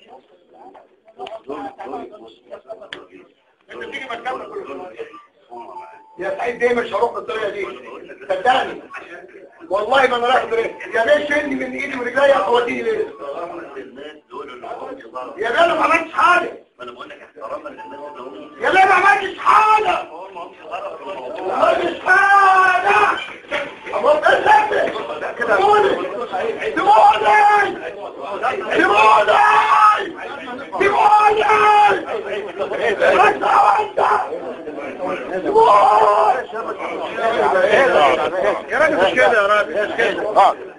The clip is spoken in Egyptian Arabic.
انت بتيجي مكاننا كل يا سعيد دايما مش هروح بالطريقه دي صدقني والله ما انا رايح بريك يا بيه شيلني من ايدي ورجليا اوديني ليه يا بيه انا ما عملتش حاجه انا بقول لك احتراما للناس اللي هم يا بيه ما عملتش حاجه ما عملتش حاجه الله يسلمك سيبوني سيبوني سيبوني سيبوني انت وانت سيبوني يا راجل مش كده يا راجل مش كده